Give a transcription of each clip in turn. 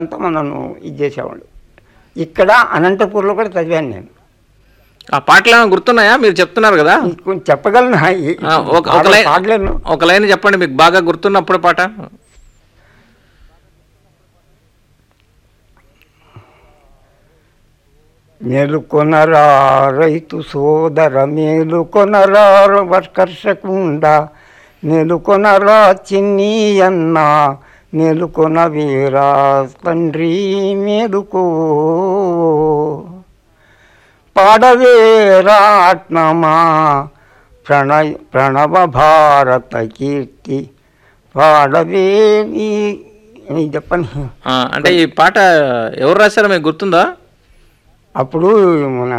అంతా నన్ను ఇది చేసేవాళ్ళు ఇక్కడ అనంతపూర్లో కూడా చదివాను నేను ఆ పాటలు ఏమైనా గుర్తున్నాయా మీరు చెప్తున్నారు కదా కొంచెం చెప్పగలను ఈ- ఆ, ఒక ఒక పాటలు లైన్ పాడలేను ఒక లైన్ చెప్పండి మీకు బాగా గుర్తున్నప్పుడు పాట మేలుకొనరా రైతు సోదర మేలుకొనరా కర్షకుండ మేలుకొనరా చిన్ని అన్న మేలుకొన వీరా తండ్రి మేలుకో పాడవేరా ఆత్మమా ప్రణయ ప్రణవ భారత కీర్తి పాడవే ఈ- ఇది చెప్పండి ఆ, అంటే ఈ పాట ఎవరు రాశారో మీకు గుర్తుందా అప్పుడు మన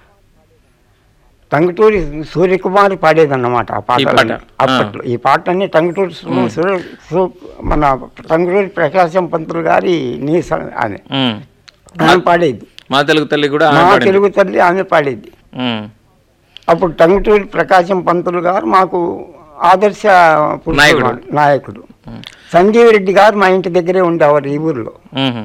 టంగుటూరి సూర్యకుమారి పాడేదన్నమాట ఆ పాట ఈ పాట, అప్పట్లో ఈ పాటని టంగుటూరి సు- సూర్య సు- మన టంగుటూరి ప్రకాశం పంతులు గారి నీ స- ఆమె ఉమ్. ఆమె పాడేది మా తెలుగు తల్లి కూడా మా ఆమె పాడింది. తెలుగు తల్లి ఆమె పాడేది ఉమ్. అప్పుడు టంగుటూరి ప్రకాశం పంతులు గారు మాకు ఆదర్శ పురుషుడు నాయకుడు. వాడు, నాయకుడు సంజీవ్ రెడ్డి గారు మా ఇంటి దగ్గరే ఉండేవారు ఈ ఊర్లో ఉమ్.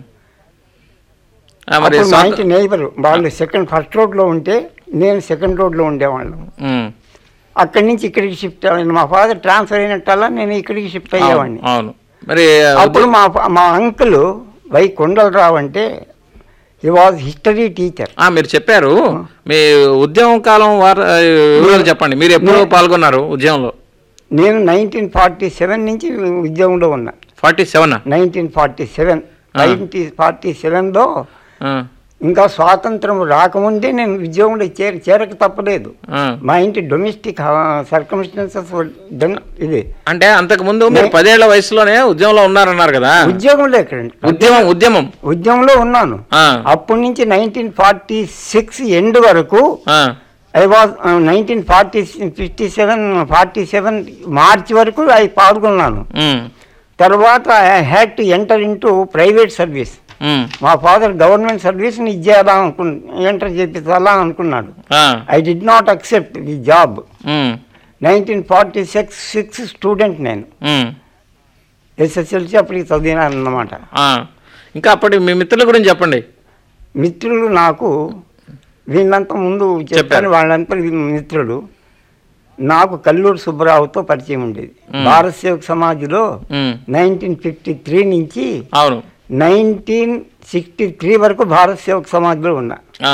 ఆ, మరి అప్పుడు మా స్వాత- ఇంటి నైబర్ వాళ్ళు సెకండ్ ఫస్ట్ రోడ్లో ఉంటే నేను సెకండ్ రోడ్లో ఉండేవాళ్ళం ఉమ్. అక్కడి నుంచి ఇక్కడికి షిఫ్ట్ అయ్యాను మా ఫాదర్ ట్రాన్స్ఫర్ అయినట్టల్లా నేను ఇక్కడికి షిఫ్ట్ అయ్యేవాడిని అవును మరి అప్పుడు మా ఫా- మా అంకుల్ వై కొండలరావు అంటే హీ వాజ్ హిస్టరీ టీచర్ ఆ, మీరు చెప్పారు మీ ఉద్యమం కాలం వార వివరాలు చెప్పండి మీరు ఎప్పుడు పాల్గొన్నారు ఉద్యమంలో నేను నైన్టీన్ ఫార్టీ సెవెన్ నుంచి ఉద్యోగంలో ఉన్నా forty seven nineteen forty seven nineteen forty సెవెన్లో ఇంకా స్వాతంత్రం రాకముందే నేను ఉద్యోగంలో చేర చేరక తప్పలేదు మా ఇంటి డొమెస్టిక్ సర్కమ్స్టెన్సెస్ ఇది అంటే అంతకు ముందు మీరు పదేళ్ల వయసులోనే ఉద్యమంలో ఉన్నారన్నారు కదా ఉద్యోగంలో ఎక్కడండి ఉద్యమం ఉద్యమం ఉద్యమంలో ఉన్నాను ఆ, అప్పటి నుంచి నైన్టీన్ ఫార్టీ సిక్స్ ఎండ్ వరకు uh, I was nineteen forty fifty seven forty seven March వరకు ఐ పాల్గొన్నాను ఉమ్, తర్వాత I had to enter into private service um, మా ఫాదర్ గవర్నమెంట్ సర్వీస్ని ఇచ్చేయాలా అనుకు ఎంటర్ చేపించాలా అనుకున్నాడు uh, I did not accept the job um, nineteen forty six six student నేను um, SSLC అప్పటికి చదివినాను అన్నమాట ఆ. ఇంకా అప్పటి మీ మిత్రుల గురించి చెప్పండి మిత్రులు నాకు వీళ్ళంతా ముందు చెప్పాను వాళ్ళంతా మిత్రులు నాకు కల్లూరు సుబ్బరావుతో పరిచయం ఉండేది భారత సేవక్ సమాజ్లో ఉమ్, నైన్టీన్ ఫిఫ్టీ త్రీ నుంచి అవును నైన్టీన్ సిక్స్టీ త్రీ వరకు భారత సేవక్ సమాజ్లో ఉన్నా ఆ,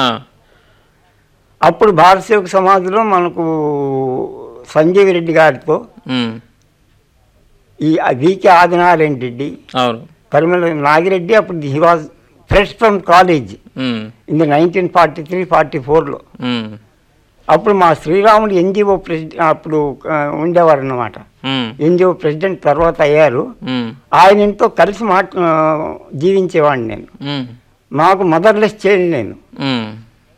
అప్పుడు భారత సేవక్ సమాజ్లో మనకు సంజీవ్ రెడ్డి గారితో ఉమ్, ఈ వికే ఆదినారాయణ రెడ్డి అవును కరిమల నాగిరెడ్డి అప్పుడు he was fresh from college um, in the nineteen forty three forty ఫోర్లో ఉమ్, అప్పుడు మా శ్రీరాముడు ఎన్జిఓ ప్రెసిడెంట్ అప్పుడు ఆ, ఉండేవారు అన్నమాట ఉమ్, ఎన్జిఓ ప్రెసిడెంట్ తర్వాత అయ్యారు ఉమ్, ఆయనతో కలిసి మాట ఆ, జీవించేవాడిని నేను ఉమ్, నాకు మదర్లెస్ చైల్డ్ నేను ఉమ్,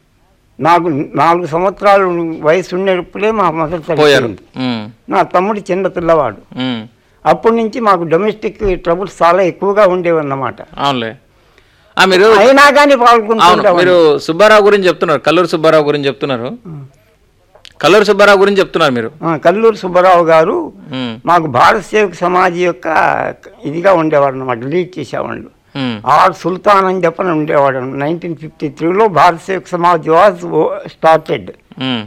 నాకు నాలుగు సంవత్సరాలు వయసు ఉండేటప్పుడే మా మదర్ పోయారు చనిపోయింది ఉమ్, నా తమ్ముడు చిన్న పిల్లవాడు ఉమ్, అప్పటి నుంచి మాకు డొమెస్టిక్ ట్రబుల్స్ చాలా ఎక్కువగా ఉండేవి అన్నమాట అవునులే ఆ, మీరు అయినా కానీ అవును పాల్గొంటుండేవాడిని. మీరు సుబ్బారావు గురించి చెప్తున్నారు కల్లూరు సుబ్బారావు గురించి చెప్తున్నారు కల్లూరు సుబ్బారావు గురించి చెప్తున్నారు మీరు ఆ, కల్లూరు సుబ్బారావు గారు ఉమ్, మాకు భారత సేవక సమాజ్ యొక్క ఇదిగా ఉండేవాడు అనమాట లీడ్ చేసేవాళ్ళు ఉమ్, ఆర్ సుల్తాన్ అని చెప్పని ఉండేవాడు నైన్టీన్ ఫిఫ్టీ త్రీలో Bharat Sevak Samaj was started um,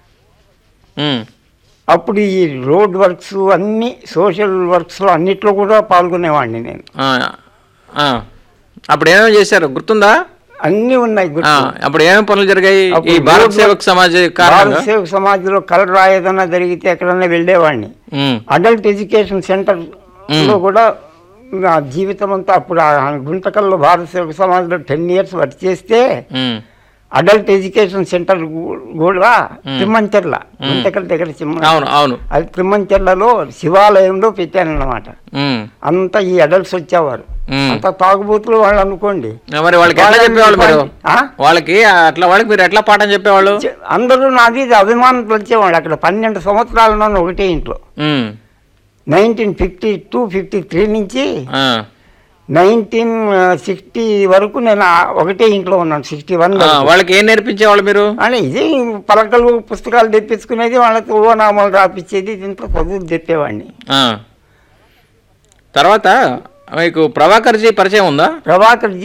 um, అప్పుడు ఈ రోడ్ వర్క్స్ అన్ని సోషల్ వర్క్స్లో అన్నిట్లో కూడా పాల్గొనేవాడిని నేను ఆ, ఆ. అప్పుడు ఏమేమి చేశారు గుర్తుందా అన్నీ ఉన్నాయి ఆ, గుర్తు అప్పుడు ఏమేమి పనులు జరిగాయి ఈ అప్పుడు భారత్ రోడ్లు- సేవక్ సమాజ్ భారత కారణంగా సేవక సమాజ్లో కలర్ ఏదైనా జరిగితే ఎక్కడన్నా వెళ్ళేవాడిని ఉమ్, అడల్ట్ ఎడ్యుకేషన్ సెంటర్ లో కూడా నా జీవితం అంతా అప్పుడు ఆ గుంటకల్లో భారత సేవక సమాజ్లో టెన్ ఇయర్స్ వర్క్ చేస్తే ఉమ్, అడల్ట్ ఎడ్యుకేషన్ సెంటర్ గు- కూడా తిమ్మంచెర్ల గుంటకల్ దగ్గర చిమ్మ అవును అవును అది తిమ్మంచెర్లలో శివాలయంలో పెట్టానన్నమాట ఉమ్, అంతా ఈ అడల్ట్స్ వచ్చేవారు ఉమ్. అంత తాగుబోతులు వాళ్ళు అనుకోండి మరి వాళ్ళకి ఎట్లా చెప్పేవాళ్ళు మీరు ఆ? వాళ్ళకి అట్లా వాళ్ళకి మీరు ఎట్లా పాఠం చెప్పేవాళ్ళు చె- అందరూ నాది ఇది అభిమానం వచ్చేవాళ్ళు అక్కడ పన్నెండు సంవత్సరాలు ఉన్నాను ఒకటే ఇంట్లో um, nineteen fifty two fifty three నుంచి ఆ, నైన్టీన్ సిక్స్టీ వరకు నేను ఆ ఒకటే ఇంట్లో ఉన్నాను సిక్స్టీ వన్ ఆ, వాళ్ళకి ఏం నేర్పించేవాళ్ళు మీరు అని ఇది పలకలు పుస్తకాలు తెప్పించుకునేది వాళ్ళకి ఓ నామాలు రాపిచ్చేది దీంట్లో చదువులు చెప్పేవాడిని ఆ. తర్వాత మీకు ప్రభాకర్ జీ పరిచయం ఉందా ప్రభాకర్